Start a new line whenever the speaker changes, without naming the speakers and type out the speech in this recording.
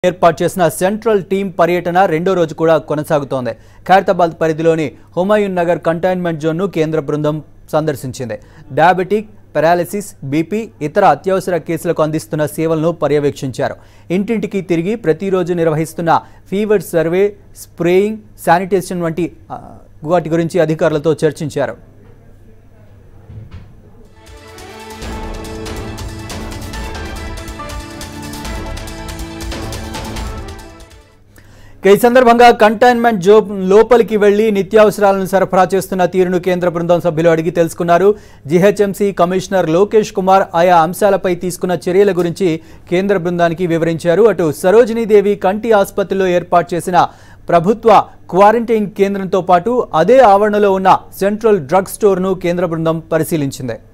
ఏర్పాటు చేసిన central team పర్యటన రెండో రోజు కూడా కొనసాగుతోంది ఖైరతాబాద్ పరిధిలోని హుమాయూన్ నగర్ కంటైన్మెంట్ జోన్ను కేంద్ర బృందం సందర్శించింది డయాబెటిక్ పెరాలసిస్ బీపీ ఇతర అత్యవసర కేసులకు అందిస్తున్న సేవలను పర్యవేక్షించారు ఇంటింటికి తిరిగి ప్రతిరోజు నిర్వహిస్తున్న ఫీవర్ సర్వే స్ప్రేయింగ్ శానిటేషన్ వంటి ఆ, వాటి గురించి అధికారులతో చర్చించారు ఇక ఈ సందర్భంగా కంటైన్మెంట్ జోన్ లోపలికి వెళ్లి నిత్యావసరాలను సరఫరా చేస్తున్న తీరును కేంద్ర బృందం సభ్యులు అడిగి తెలుసుకున్నారు జీహెచ్ఎంసీ కమిషనర్ లోకేష్ కుమార్ ఆయా అంశాలపై తీసుకున్న చర్యల గురించి కేంద్ర బృందానికి వివరించారు అటు సరోజినీదేవి కంటి ఆసుపత్రిలో ఏర్పాటు చేసిన ప్రభుత్వ క్వారంటైన్ కేంద్రంతో పాటు అదే ఆవరణలో ఉన్న సెంట్రల్ డ్రగ్ స్టోర్ను కేంద్ర బృందం పరిశీలించింది